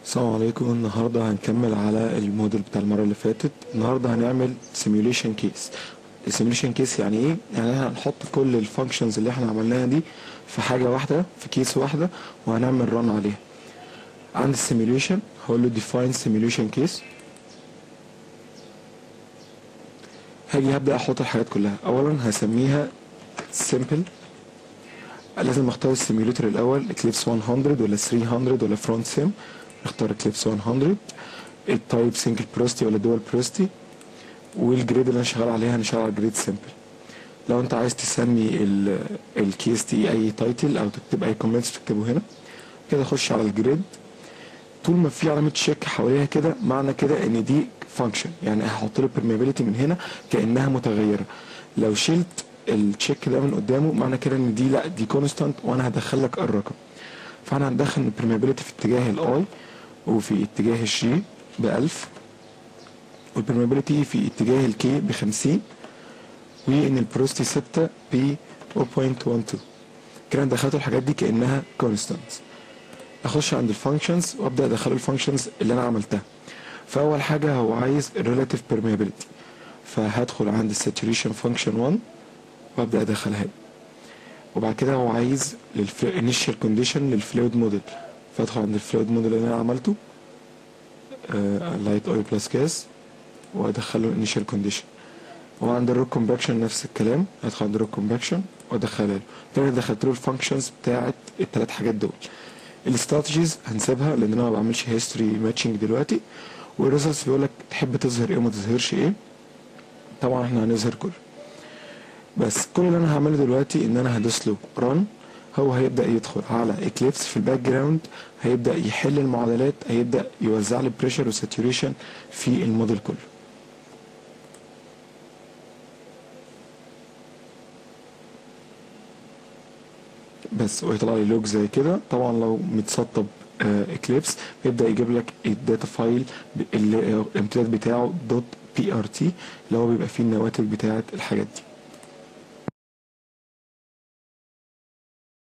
السلام عليكم النهارده هنكمل على الموديل بتاع المره اللي فاتت النهارده هنعمل سيميوليشن كيس السيميوليشن كيس يعني ايه يعني احنا هنحط كل الفانكشنز اللي احنا عملناها دي في حاجه واحده في كيس واحده وهنعمل ران عليها عند السيميوليشن هقول له define simulation case هاجي هبدا احط الحاجات كلها اولا هسميها simple لازم اختار السيميوليتر الاول اكليبس 100 ولا 300 ولا فرونت سيم نختار اكليبس 100 التايب سنجل بروستي ولا دول بروستي والجريد اللي انا شغال عليها هنشتغل على جريد سمبل لو انت عايز تسمي الكيس دي اي تايتل او تكتب اي كومنتس تكتبه هنا كده خش على الجريد طول ما في علامه تشيك حواليها كده معنى كده ان دي فانكشن يعني هحط له permeability من هنا كانها متغيره لو شلت التشيك ده من قدامه معنى كده ان دي لا دي كونستانت وانا هدخل لك الرقم فانا هندخل البرميابيليتي في اتجاه الاي وفي اتجاه الجي ب 1000 والبرميابيليتي في اتجاه الكي ب 50 وان البروستي ثابته ب 0.12 كده دخلت الحاجات دي كانها كونستانت اخش عند الفانكشنز وابدا ادخل الفانكشنز اللي انا عملتها فاول حاجه هو عايز الريلاتيف permeability فهدخل عند الساتوريشن فانكشن 1 وابدا ادخلها له وبعد كده هو عايز الانيشال كونديشن للفلويد موديل فادخل عند الفلويد موديل اللي انا عملته لايت اويل بلس جاز وادخله الانيشال كونديشن وعند الروك كومباكشن نفس الكلام ادخل عند الروك كومباكشن وادخلها له كده دخلت له الفانكشنز بتاعت الثلاث حاجات دول الاستراتيجيز هنسيبها لان انا ما بعملش هيستوري ماتشنج دلوقتي والريزلتس بيقول لك تحب تظهر ايه وما تظهرش ايه طبعا احنا هنظهر كله بس كل اللي انا هعمله دلوقتي ان انا هدوس له ران هو هيبدا يدخل على اكليبس في الباك جراوند هيبدا يحل المعادلات هيبدا يوزع لي بريشر وساتوريشن في الموديل كله بس ويطلع لي لوج زي كده طبعا لو متسطب اكليبس بيبدا يجيب لك الداتا فايل اللي الامتداد بتاعه دوت بي ار تي اللي هو بيبقى فيه النواتج بتاعه الحاجات دي